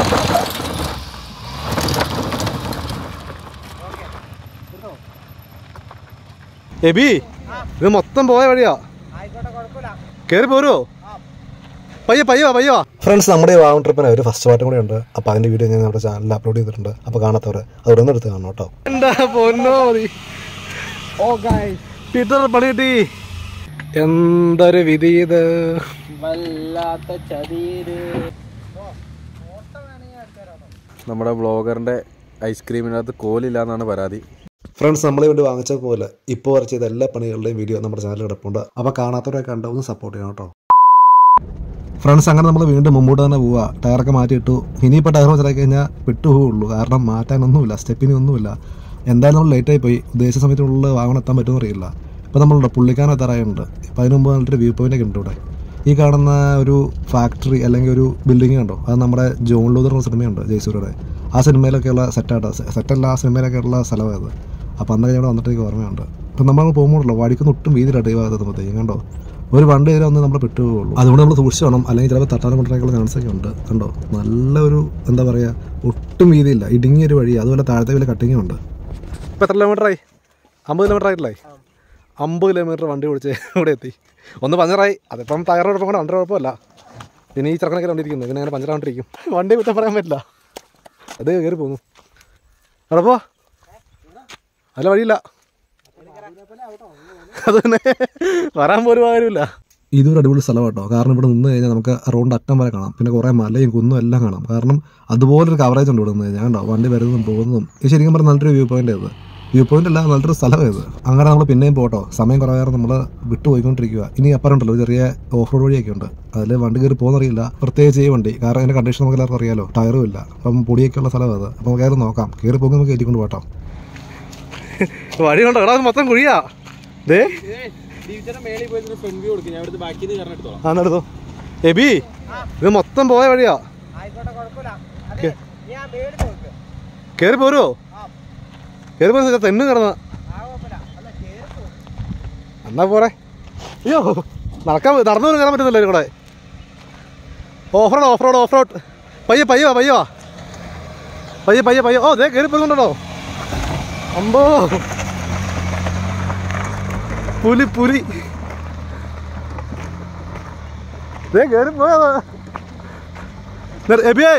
AB ഇത് മൊത്തം പോയ വഴിയാ ആയിക്കോട്ടെ കുഴപ്പമില്ല കയറി പോരുവോ പയ്യ പയ്യോ പയ്യോ ഫ്രണ്ട്സ് നമ്മുടെ ഈ വാഗൺ ട്രിപ്പിന് ഒരു ഫസ്റ്റ് പാർട്ടും കൂടി ഉണ്ട് അപ്പോൾ അതിന്റെ വീഡിയോ ഞാൻ നമ്മുടെ ചാനലിൽ അപ്ലോഡ് ചെയ്തിട്ടുണ്ട് അപ്പോൾ കാണാത്തവർ അവിടെ നിന്ന് എടുത്ത് കാണണം കേട്ടോ എന്താ പൊന്നോ മതി ഓ ഗായ് പീറ്റർ പണി കിട്ടി എന്തൊരു വിധി ഇത് വല്ലാത്ത ചതീര് നമ്മുടെ ബ്ലോഗറിന്റെ ഐസ്ക്രീമിനകത്ത് കോലില്ല എന്നാണ് പരാതി ഫ്രണ്ട്സ് നമ്മളെ വേണ്ടി വാങ്ങിച്ച പോലെ ഇപ്പോൾ വരച്ച ചെയ്ത എല്ലാ പണികളുടെയും വീഡിയോ നമ്മുടെ ചാനലിൽ കിടപ്പുണ്ട് അപ്പോൾ കാണാത്തവരെ കണ്ട ഒന്ന് സപ്പോർട്ട് ചെയ്യണം കേട്ടോ ഫ്രണ്ട്സ് അങ്ങനെ നമ്മൾ വീണ്ടും മുമ്പോട്ട് തന്നെ പോവുക ടയറൊക്കെ മാറ്റിയിട്ടു ഇനിയിപ്പോൾ ടയർ വെച്ചിട്ടാക്കി കഴിഞ്ഞാൽ വിട്ടുപോകുള്ളൂ കാരണം മാറ്റാനൊന്നുമില്ല സ്റ്റെപ്പിന് ഒന്നുമില്ല എന്തായാലും നമ്മൾ ലേറ്റായി പോയി ഉദ്ദേശിച്ച സമയത്തിനുള്ളിൽ വാങ്ങണം എത്താൻ പറ്റുമെന്ന് അറിയില്ല ഇപ്പോൾ നമ്മളുണ്ട് പുള്ളിക്കാരൻ എത്താറായുണ്ട് ഇപ്പോൾ അതിന് മുമ്പ് നല്ലൊരു വ്യൂ പോയിൻ്റ് ഒക്കെ ഉണ്ട് ഇവിടെ ഈ കാണുന്ന ഒരു ഫാക്ടറി അല്ലെങ്കിൽ ഒരു ബിൽഡിംഗ് കണ്ടോ അത് നമ്മുടെ ജോൺ ലൂതർ എന്ന സിനിമയുണ്ട് ജയസൂര്യയുടെ ആ സിനിമയിലൊക്കെയുള്ള സെറ്റാട്ടോ സെറ്റല്ല ആ സിനിമയിലൊക്കെയുള്ള സ്ഥലമാണ് അത് അപ്പോൾ അന്നൊക്കെ ഞാൻ ഇവിടെ വന്നിട്ട് എനിക്ക് ഓർമ്മയുണ്ട് ഇപ്പം നമ്മൾ പോകുമ്പോഴല്ലോ വഴിക്കൊന്നും ഒട്ടും വീതിയിലായിട്ട് ഈ ഭാഗത്ത് എത്തുമ്പോഴത്തേക്കും കണ്ടോ ഒരു വണ്ടി ഇതിൽ വന്ന് നമ്മൾ പെട്ടുപോകുള്ളൂ അതുകൊണ്ട് നമ്മൾ സൂക്ഷിച്ച് വേണം അല്ലെങ്കിൽ ചിലപ്പോൾ തട്ടാനും കൊണ്ടിരിക്കാനുള്ള ചാൻസ് ഒക്കെ ഉണ്ട് കണ്ടോ നല്ലൊരു എന്താ പറയുക ഒട്ടും വീതിയില്ല ഇടുങ്ങിയൊരു വഴി അതുപോലെ താഴത്തെ വലിയ കട്ടിങ്ങും ഉണ്ട് ഇപ്പം എത്ര കിലോമീറ്ററായി അമ്പത് കിലോമീറ്റർ ആയിട്ടില്ലേ അമ്പത് കിലോമീറ്റർ വണ്ടി ഓടിച്ച് ഇവിടെ എത്തി ഒന്ന് പഞ്ചറായി അതിപ്പം ടയർ കുഴപ്പം കൊണ്ട് വണ്ടി കുഴപ്പമില്ല പിന്നെ ഈ ചെറുക്കനൊക്കെ വണ്ടിയിരിക്കുന്നു പിന്നെ അങ്ങനെ പഞ്ചറാണ്ടിരിക്കും വണ്ടി കുറ്റം പറയാൻ പറ്റില്ല അത് കയറി പോകുന്നു അവിടെ പോവാ അല്ല വഴിയില്ല അത് തന്നെ വരാൻ പോലും കാര്യമില്ല ഇതൊരു അടിപൊളി സ്ഥലം കേട്ടോ കാരണം ഇവിടെ നിന്ന് കഴിഞ്ഞാൽ നമുക്ക് റോഡിൻ്റെ അറ്റം വരെ കാണാം പിന്നെ കുറേ മലയും കുന്നും എല്ലാം കാണാം കാരണം അതുപോലൊരു കവറേജ് ഉണ്ട് ഇവിടെ നിന്ന് കഴിഞ്ഞാൽ കണ്ടോ വണ്ടി വരുന്നതും പോകുന്നതും ഇത് ശരിക്കും പറഞ്ഞാൽ നല്ലൊരു വ്യൂ പോയിന്റ് ഇത് വ്യൂ പോയിന്റ് അല്ല നല്ലൊരു സ്ഥലം ഇത് അങ്ങനെ നമ്മൾ പിന്നെയും പോട്ടോ സമയം കുറേ നേരം നമ്മൾ വിട്ടുപോയിക്കൊണ്ടിരിക്കുക ഇനി അപ്പുറം ഉണ്ടല്ലോ ഒരു ചെറിയ ഓഫ് റോഡ് വഴിയൊക്കെ ഉണ്ട് അതിൽ വണ്ടി കയറി പോകുന്നറിയില്ല പ്രത്യേകിച്ച് ഈ വണ്ടി കാരണം അതിൻ്റെ കണ്ടീഷൻ നമുക്ക് എല്ലാവർക്കും അറിയാലോ ടയറും ഇല്ല അപ്പം പൊടിയൊക്കെ ഉള്ള സ്ഥലം അത് അപ്പം നമുക്ക് കയറി നോക്കാം കയറി പോകുമ്പോൾ നമുക്ക് കയറ്റിക്കൊണ്ട് പോട്ടോ വഴി കൊണ്ടോ എടാ മൊത്തം കുഴിയാ ദേ ടീച്ചറെ മേളിൽ പോയിട്ട് ഫ്രണ്ട് വ്യൂ കൊടുക്കും ഞാൻ ഇവിടുത്തെ ബാക്കിൽ നിന്ന് കാരണം എടുത്തോളാം ആണെടുത്തോ എബി ഇത് മൊത്തം പോയ വഴിയാ ആയിക്കോട്ടെ കുഴപ്പമില്ല അതെ നീ ആ മേടി നോക്ക് കയറി പോരുവോ കയറി പോയി തെന്നു കിടന്ന ആ കുഴപ്പമില്ല അല്ല കേറി പോ എന്നാ പോരെ അയ്യോ നടക്കാൻ നടന്നു പോലും കയറാൻ പറ്റുന്നില്ല ഇതിൽ കൂടെ off road off road off road പയ്യെ പയ്യ വാ, പയ്യ വാ പയ്യെ പയ്യെ പയ്യെ ഓ ദേ കയറി പോകുന്നുണ്ടോ അമ്പോ പുലി പുലി ദേ കയറി പോയതാ നിർ- എബിയേ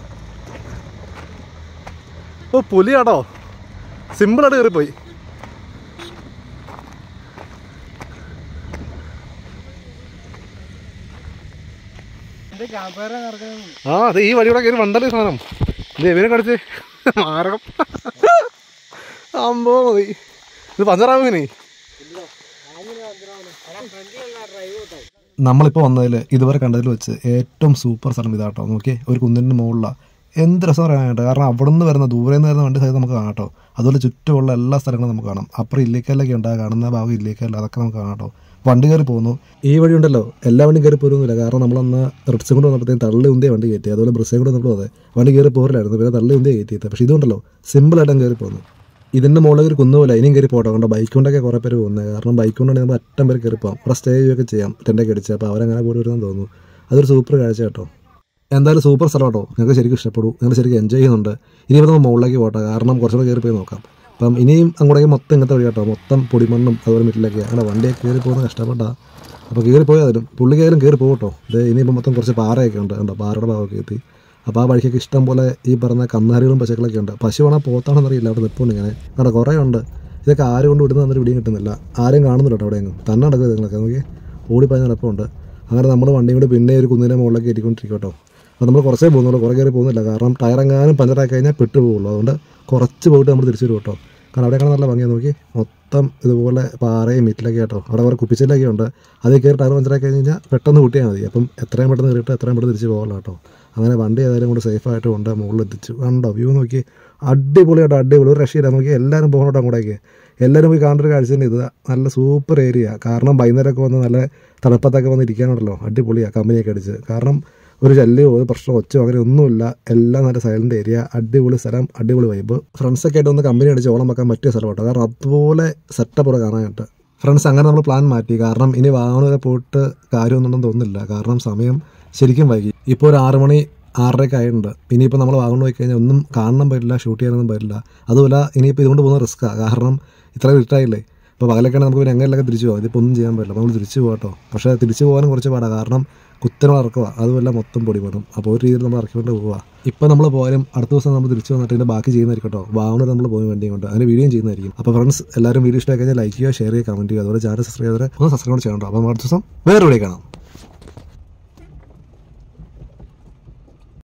ഓ പുലിയാട്ടോ സിമ്പിളായിട്ട് കയറിപ്പോയി എന്ത് ക്യാമ്പയർ നടക്കുന്നത് ആ അത് ഈ വഴിയുടെ കയറി വണ്ടല്ലേ സാധനം ദേവിനെ കടിച്ച് മാരകം അമ്പോ മതി ഇത് പഞ്ചറാവും ഇനി നമ്മളിപ്പോൾ വന്നതിൽ ഇതുവരെ കണ്ടതിൽ വെച്ച് ഏറ്റവും സൂപ്പർ സ്ഥലം ഇതാട്ടോ നോക്കിയേ ഒരു കുന്നിൻ്റെ മുകളിലാണ് എന്ത് രസം പറയാനായിട്ട് കാരണം അവിടെ നിന്ന് വരുന്ന ദൂരെ നിന്ന് വരുന്ന വണ്ടി സഹിതം നമുക്ക് കാണാം കേട്ടോ അതുപോലെ ചുറ്റുമുള്ള എല്ലാ സ്ഥലങ്ങളും നമുക്ക് കാണാം അപ്പുറം ഇല്ലേക്കല്ലൊക്കെ ഉണ്ട് ആ കാണുന്ന ഭാഗം ഇല്ലേക്കല്ല അതൊക്കെ നമുക്ക് കാണാം കേട്ടോ വണ്ടി കയറി പോകുന്നു ഈ വഴി ഉണ്ടല്ലോ എല്ലാ വണ്ടിയും കയറി പോരുന്നില്ല കാരണം നമ്മളന്ന് റിട്സും കൊണ്ട് വന്നപ്പോഴത്തേക്കും തള്ളി ഉന്തിയ വണ്ടി കയറ്റി അതുപോലെ ബ്രസ്സേ കൂടെ നമ്മൾ അതെ വണ്ടി കയറി പോരില്ലായിരുന്നു പിന്നെ തള്ളി ഉന്തിയ കയറ്റിയത് പക്ഷേ ഇതുണ്ടല്ലോ സിമ്പിളായിട്ട് അങ്ങ് കയറി പോകുന്നു ഇതിൻ്റെ മുകളിൽ ഒരു കുന്നുപോലെ ഇനിയും കയറി പോട്ടോ കണ്ടോ ബൈക്ക് കൊണ്ടൊക്കെ കുറേ പേര് പോകുന്നത് കാരണം ബൈക്ക് കൊണ്ടാണെങ്കിൽ നമ്മൾ അറ്റം പേര് കയറി പോകാം അവിടെ സ്റ്റേ ചെയ്യുകയൊക്കെ ചെയ്യാം ടെൻ്റൊക്കെ അടിച്ച് അപ്പോൾ അവരങ്ങനെ പോയി വരുമെന്ന് തോന്നുന്നു അതൊരു സൂപ്പർ കാഴ്ച കേട്ടോ എന്തായാലും സൂപ്പർ സ്ഥലം കേട്ടോ നിങ്ങൾക്ക് ശരിക്കും ഇഷ്ടപ്പെടും നിങ്ങൾ ശരിക്കും എൻജോയ് ചെയ്യുന്നുണ്ട് ഇനി നമ്മൾ മുകളിലേക്ക് പോട്ടെ കാരണം കുറച്ചുകൂടെ കയറി പോയി നോക്കാം അപ്പം ഇനിയും അങ്ങോട്ടേക്ക് മൊത്തം ഇങ്ങനത്തെ വഴി കേട്ടോ മൊത്തം പൊടിമണ്ണും അതുപോലെ മിറ്റിലൊക്കെ അങ്ങനെ വണ്ടിയൊക്കെ കയറി പോകുന്നത് കഷ്ടപ്പെട്ടാ അപ്പോൾ കയറി പോയാലും പുള്ളിക്കായാലും കയറി പോകട്ടോ ഇത് ഇനിയിപ്പോൾ മൊത്തം കുറച്ച് പാറയൊക്കെ ഉണ്ട് കണ്ടോ പാറയുടെ ഭാഗമൊക്കെ എത്തി അപ്പോൾ ആ വഴിക്കൊക്കെ ഇഷ്ടം പോലെ ഈ പറഞ്ഞ കന്നാലികളും പശുക്കളൊക്കെ ഉണ്ട് പശുവാണോ പോത്താണോ അറിയില്ല അവിടെ നിൽപ്പുണ്ട് ഇങ്ങനെ കാരണം കുറേ ഉണ്ട് ഇതൊക്കെ ആരും കൊണ്ട് വിടുന്ന എന്നൊരു പിടിയും കിട്ടുന്നില്ല ആരും കാണുന്നില്ല കേട്ടോ അവിടെയെങ്കിലും തന്നെ നടക്കുക നിങ്ങളൊക്കെ നോക്കി ഓടിപ്പോയി നടപ്പുണ്ട് അങ്ങനെ നമ്മൾ വണ്ടിയും കൂടി പിന്നെ ഒരു കുന്നിൻ്റെ മുകളിലേക്ക് കയറ്റിക്കൊണ്ടിരിക്കും കേട്ടോ അപ്പോൾ നമ്മൾ കുറച്ചേ പോകുന്നുള്ളൂ കുറേ കയറി പോകുന്നില്ല കാരണം ടയറെങ്ങാനും പഞ്ചറായി കഴിഞ്ഞാൽ പെട്ടു പോകുള്ളൂ അതുകൊണ്ട് കുറച്ച് പോയിട്ട് നമ്മൾ തിരിച്ചു വരും കേട്ടോ കാരണം അവിടെ കാണാൻ നല്ല ഭംഗിയാണ് നോക്കി മൊത്തം ഇതുപോലെ പാറയും മിറ്റിലൊക്കെ കേട്ടോ അവിടെ കുറേ കുപ്പിച്ചിലൊക്കെ ഉണ്ട് അതിൽ കയറി ടയർ പഞ്ചറായി കഴിഞ്ഞ് കഴിഞ്ഞാൽ പെട്ടെന്ന് കൂട്ടിയാൽ മതി അപ്പം എത്രയും പെട്ടെന്ന് കയറിയിട്ട് എത്രയും പെട്ടെന്ന് തിരിച്ച് പോകാമല്ലോ കേട്ടോ അങ്ങനെ വണ്ടി ഏതായാലും കൂടെ സേഫായിട്ട് കൊണ്ട് മുകളിൽ എത്തിച്ചു കണ്ടോ വ്യൂ നോക്കി അടിപൊളിയായിട്ട് അടിപൊളി ഒരു രക്ഷയില്ല നോക്കി എല്ലാവരും പോകണോട്ടോ അങ്ങോട്ടേക്ക് എല്ലാവരും പോയി കാണേണ്ട ഒരു കാഴ്ച തന്നെ ഇത് നല്ല സൂപ്പർ ഏരിയ കാരണം വൈകുന്നേരമൊക്കെ വന്ന് നല്ല തണുപ്പത്തൊക്കെ വന്ന് ഇരിക്കാനുണ്ടല്ലോ അടിപൊളിയാണ് കമ്പനിയൊക്കെ അടിച്ച് കാരണം ഒരു ശല്യമോ ഒരു പ്രശ്നമോ ഒച്ചയോ അങ്ങനെ ഒന്നുമില്ല എല്ലാം നല്ല സൈലൻ്റ് ഏരിയ അടിപൊളി സ്ഥലം അടിപൊളി വൈബ് ഫ്രണ്ട്സൊക്കെ ആയിട്ട് ഒന്ന് കമ്പനി അടിച്ച് ഓണം വെക്കാൻ പറ്റിയ സ്ഥലം കേട്ടോ കാരണം അതുപോലെ സെറ്റപ്പ് ഇവിടെ കാണാനായിട്ട് ഫ്രണ്ട്സ് അങ്ങനെ നമ്മൾ പ്ലാൻ മാറ്റി കാരണം ഇനി വാഹനം വരെ പോയിട്ട് കാര്യമൊന്നും തോന്നുന്നില്ല കാരണം സമയം ശരിക്കും വൈകി ഇപ്പോൾ ഒരു ആറ് മണി ആറരയൊക്കെ ആയിട്ടുണ്ട് ഇനിയിപ്പോൾ നമ്മൾ വാഗമൺ പോയി കഴിഞ്ഞാൽ ഒന്നും കാണാൻ പറ്റില്ല ഷൂട്ട് ചെയ്യാനൊന്നും പറ്റില്ല അതുമല്ല ഇനിയിപ്പോൾ ഇതുകൊണ്ട് പോകുന്ന റിസ്ക്കാണ് കാരണം ഇത്ര ഇരുട്ടായില്ലേ ഇപ്പോൾ പകലൊക്കെ നമുക്ക് പിന്നെ എങ്ങനെയൊക്കെ തിരിച്ചു പോകാം ഇതിപ്പോൾ ഒന്നും ചെയ്യാൻ പറ്റില്ല അപ്പോൾ നമ്മൾ തിരിച്ചു പോകാട്ടോ പക്ഷേ തിരിച്ചു പോകാനും കുറച്ച് പാടാണ് കാരണം കുത്തനുള്ള ഇറക്കുക അതുമല്ല മൊത്തം പൊടി പോകണം അപ്പോൾ ഒരു രീതിയിൽ നമ്മൾ ഇറക്കിക്കൊണ്ട് പോവുക ഇപ്പം നമ്മൾ പോയാലും അടുത്ത ദിവസം നമ്മൾ തിരിച്ചു വന്നിട്ട് ഇതിൻ്റെ ബാക്കി ചെയ്യുന്നതായിരിക്കും കേട്ടോ വാങ്ങുന്നത് നമ്മൾ പോയി വണ്ടിയും കൊണ്ട് അതിന് വീഡിയോ ചെയ്യുന്നതായിരിക്കും അപ്പോൾ ഫ്രണ്ട്സ് എല്ലാവരും വീഡിയോ ഇഷ്ടമായി കഴിഞ്ഞാൽ ലൈക്ക് ചെയ്യുക ഷെയർ ചെയ്യുക കമൻറ്റ് ചെയ്യുക അതുപോലെ ചാനൽ സബ്സ്ക്രൈബ് ചെയ്തവരെ ഒന്ന് സബ്സ്ക്രൈബ് ചെയ്യണം കേട്ടോ അപ്പോൾ നമ്മൾ അടുത്ത ദിവസം വേറെ വീഡിയോ കാണാം